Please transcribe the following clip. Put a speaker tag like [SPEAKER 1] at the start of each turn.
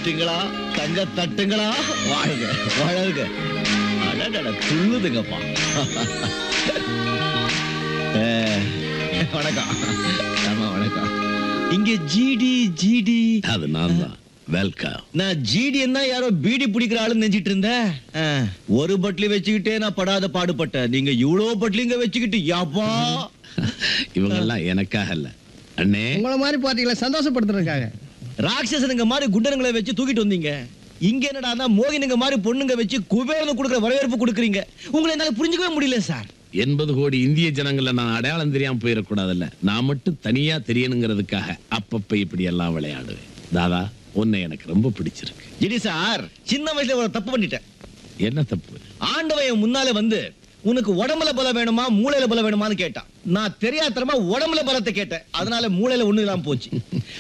[SPEAKER 1] தட்டுங்களா தங்க தட்டுங்களா வாழ்க வாழ்க அடடட துள்ளுதுங்கப்பா அஹ், வணக்கம் ஆமா வணக்கம் இங்க ஜிடி ஜிடி
[SPEAKER 2] அது நான் தான் வெல்கம்
[SPEAKER 1] நான் ஜிடி என்ன யாரோ பீடி பிடிக்கிற ஆளுன்னு நினைச்சிட்டு இருந்தேன் அஹ், ஒரு பட்லி வச்சுக்கிட்டே நான் படாத பாடுபட்டேன் நீங்க இவ்வளவு பட்லிங்க வச்சுக்கிட்டு யாப்பா
[SPEAKER 2] இவங்கெல்லாம் எனக்காக இல்ல அண்ணே
[SPEAKER 3] உங்களை மாதிரி பார்ட்டிகளை சந்தோஷப்படுத்துறதுக்காக
[SPEAKER 1] ராட்சசனுங்க மாதிரி குண்டனுங்களை வச்சு தூக்கிட்டு வந்தீங்க இங்க என்னடா மோகினுங்க மாதிரி பொண்ணுங்க வச்சு குபேரனு கொடுக்குற வரவேற்பு கொடுக்குறீங்க உங்களை என்னால புரிஞ்சுக்கவே முடியல சார்
[SPEAKER 2] எண்பது கோடி இந்திய ஜனங்கள நான் அடையாளம் தெரியாம போயிடக்கூடாதுல்ல நான் மட்டும் தனியா தெரியணுங்கிறதுக்காக அப்பப்ப இப்படி எல்லாம் விளையாடுவேன் தாதா உன்னை எனக்கு ரொம்ப பிடிச்சிருக்கு
[SPEAKER 1] ஜிடி சார் சின்ன வயசுல ஒரு தப்பு பண்ணிட்டேன்
[SPEAKER 2] என்ன தப்பு
[SPEAKER 1] ஆண்டவன் என் முன்னால வந்து உனக்கு உடம்புல பலம் வேணுமா மூளையில பலம் வேணுமான்னு கேட்டான் நான் தெரியாதரமா உடம்புல பலத்தை கேட்டேன் அதனால மூளையில ஒண்ணு இல்லாம போச்சு